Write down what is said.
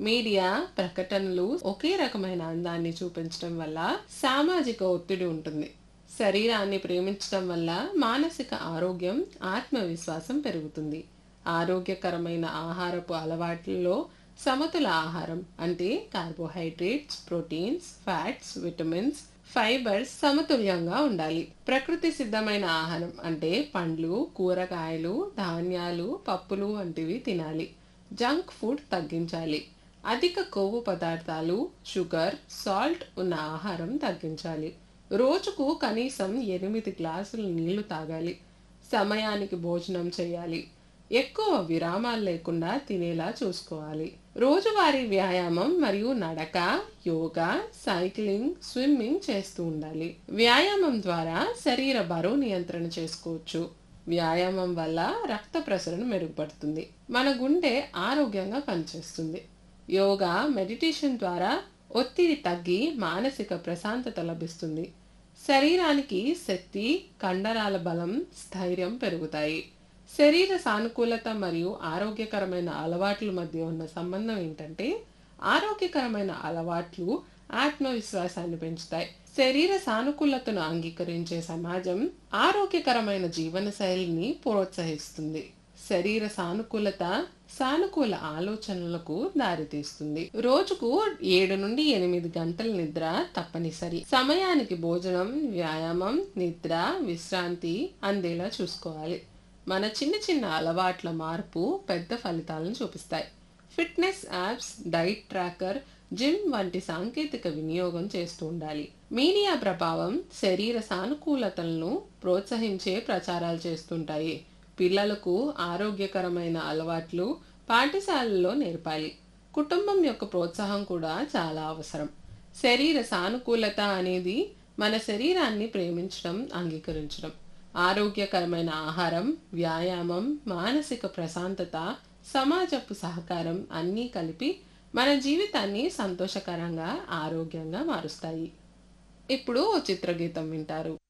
media ప్రకటనలు ఒకే రకమైన అందాన్ని చూపించడం వల్ల సామాజిక ఒత్తిడి ఉంటుంది శరీరాన్ని ప్రేమించడం వల్ల మానసిక ఆరోగ్యం ఆత్మవిశ్వాసం పెరుగుతుంది ఆరోగ్యకరమైన ఆహారపు అలవాట్లలో సమతుల ఆహారం అంటే carbohydrates proteins fats vitamins fibres సమతుల్యంగా ఉండాలి ప్రకృతి సిద్ధమైన ఆహారం అంటే పండ్లు కూరగాయలు ధాన్యాలు పప్పులు వంటివి తినాలి జంక్ ఫుడ్ తగ్గించాలి అధిక కొవ్వు పదార్థాలు షుగర్ సాల్ట్ ఉన్న ఆహారం తగ్గించాలి రోజుకు కనీసం ఎనిమిది గ్లాసులు నీళ్లు తాగాలి సమయానికి భోజనం చేయాలి ఎక్కువ విరామాలు లేకుండా తినేలా చూసుకోవాలి రోజువారీ వ్యాయామం మరియు నడక యోగా సైక్లింగ్ స్విమ్మింగ్ చేస్తూ ఉండాలి వ్యాయామం ద్వారా శరీర బరువు నియంత్రణ చేసుకోవచ్చు వ్యాయామం వల్ల రక్త ప్రసరణ మెరుగుపడుతుంది మన గుండె ఆరోగ్యంగా పనిచేస్తుంది యోగా మెడిటేషన్ ద్వారా ఒత్తిడి తగ్గి మానసిక ప్రశాంతత లభిస్తుంది శరీరానికి శక్తి కండరాల బలం స్థైర్యం పెరుగుతాయి శరీర సానుకూలత మరియు ఆరోగ్యకరమైన అలవాట్ల మధ్య ఉన్న సంబంధం ఏంటంటే ఆరోగ్యకరమైన అలవాట్లు ఆత్మవిశ్వాసాన్ని పెంచుతాయి శరీర సానుకూలతను అంగీకరించే సమాజం ఆరోగ్యకరమైన జీవన శైలిని ప్రోత్సహిస్తుంది శరీర సానుకూలత సానుకూల ఆలోచనలకు దారితీస్తుంది రోజుకు ఏడు నుండి ఎనిమిది గంటల నిద్ర తప్పనిసరి సమయానికి భోజనం వ్యాయామం నిద్ర విశ్రాంతి అందేలా చూసుకోవాలి మన చిన్న చిన్న అలవాట్ల మార్పు పెద్ద ఫలితాలను చూపిస్తాయి fitness apps diet tracker gym వంటి సాంకేతిక వినియోగం చేస్తూ ఉండాలి మీడియా ప్రభావం శరీర సానుకూలతలను ప్రోత్సహించే ప్రచారాలు చేస్తుంటాయి పిల్లలకు ఆరోగ్యకరమైన అలవాట్లు పాఠశాలలో నేర్పాలి కుటుంబం యొక్క ప్రోత్సాహం కూడా చాలా అవసరం శరీర సానుకూలత అనేది మన శరీరాన్ని ప్రేమించడం అంగీకరించడం ఆరోగ్యకరమైన ఆహారం వ్యాయామం మానసిక ప్రశాంతత సమాజపు సహకారం అన్నీ కలిపి మన జీవితాన్ని సంతోషకరంగా ఆరోగ్యంగా మారుస్తాయి ఇప్పుడు ఓ చిత్రగీతం వింటారు